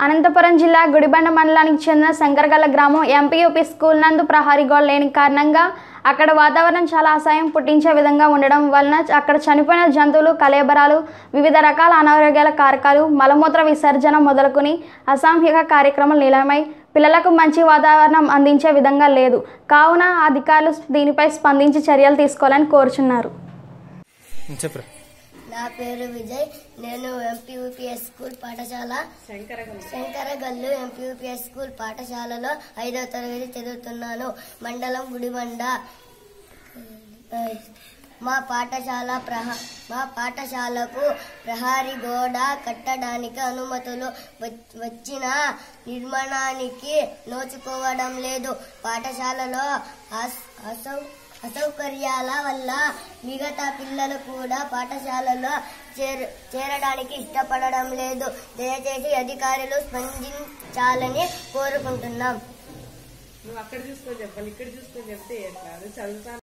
అనంతపురం జిల్లా గుడిబండ మండలానికి చెందిన శంకరగల్ల గ్రామం ఎంపీయూపీ స్కూల్ నందు ప్రహారీ గోడ లేని కారణంగా అక్కడ వాతావరణం చాలా అసహ్యం పుట్టించే విధంగా ఉండడం వలన అక్కడ చనిపోయిన జంతువులు కలేబరాలు వివిధ రకాల అనారోగ్యాల కారకాలు మలమూత్ర విసర్జన మొదలుకొని అసాంఘిక కార్యక్రమాలు నిలయమై పిల్లలకు మంచి వాతావరణం అందించే విధంగా లేదు కావున అధికారులు దీనిపై స్పందించి చర్యలు తీసుకోవాలని కోరుచున్నారు చెప్పరా నా పేరు విజయ్ నేను ఎంపీయూపీఎస్ స్కూల్ పాఠశాల శంకరగల్లు ఎంపీయూపీఎస్ స్కూల్ పాఠశాలలో ఐదవ తరగతి చదువుతున్నాను మండలం గుడిబండ మా పాఠశాల ప్రహ మా పాఠశాలకు ప్రహారీ గోడ కట్టడానికి అనుమతులు వచ్- వచ్చిన నిర్మాణానికి నోచుకోవడం లేదు పాఠశాలలో అస్- అసౌ అసౌకర్యాల వల్ల మిగతా పిల్లలు కూడా పాఠశాలలో చేర చేరడానికి ఇష్టపడడం లేదు దయచేసి అధికారులు స్పందించాలని కోరుకుంటున్నాం నువ్వు అక్కడ చూసుకొని చెప్పాలి ఇక్కడ చూసుకొని చెప్తే ఎట్లా అది చదువుతా